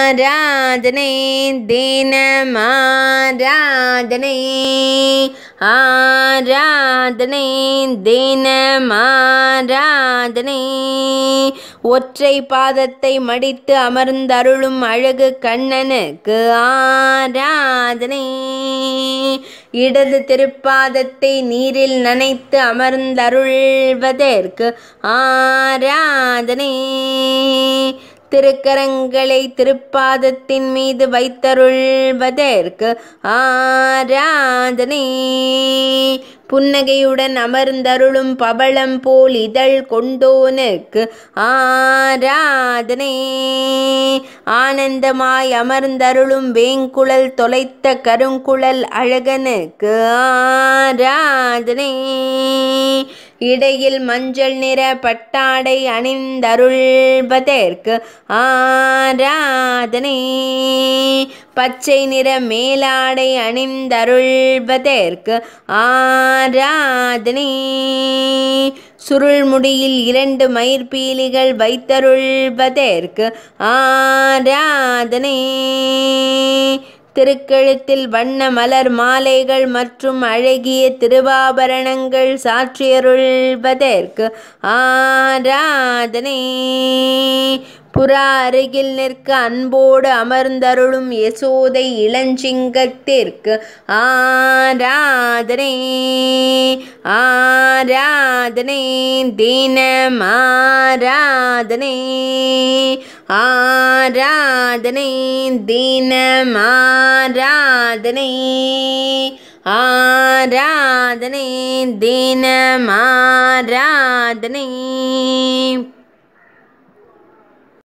ஆராதனை தினமாராதனை ஆராதனை தினமாராதனை ஒற்றை பாதத்தை மடித்து அமர்ந்தருளும் அழகு கண்ணனுக்கு ஆராதனை இடது திருப்பாதத்தை நீரில் நனைத்து அமர்ந்தருள்வதற்கு ஆராதனை திருக்கரங்களை திருப்பாதத்தின் மீது வைத்தருள்வதற்கு ஆராதனை புன்னகையுடன் அமர்ந்தருளும் பவளம் போல் இதழ் கொண்டோனுக்கு ஆராதனை ஆனந்தமாய் அமர்ந்தருளும் வேங்குழல் தொலைத்த கருங்குழல் அழகனுக்கு ஆராதனை இடையில் மஞ்சள் நிற பட்டாடை அணிந்தருள்வதற்கு ஆராதனை பச்சை நிற மேலாடை அணிந்தருள்வதற்கு ஆராதனை சுருள்முடியில் இரண்டு மயிர்பீலிகள் வைத்தருள்வதற்கு ஆராதனை திருக்கழுத்தில் வண்ண மலர் மாலைகள் மற்றும் அழகிய திருவாபரணங்கள் சாற்றியருள்வதற்கு ஆராதனை புறா அருகில் நிற்க அன்போடு அமர்ந்தருளும் யசோதை இளஞ்சிங்கத்திற்கு ஆராதனை ஆராதனை தினம் ஆராதனை ஆராதனை தினம் ஆராதனை ஆராதனை தினம் ஆராதனை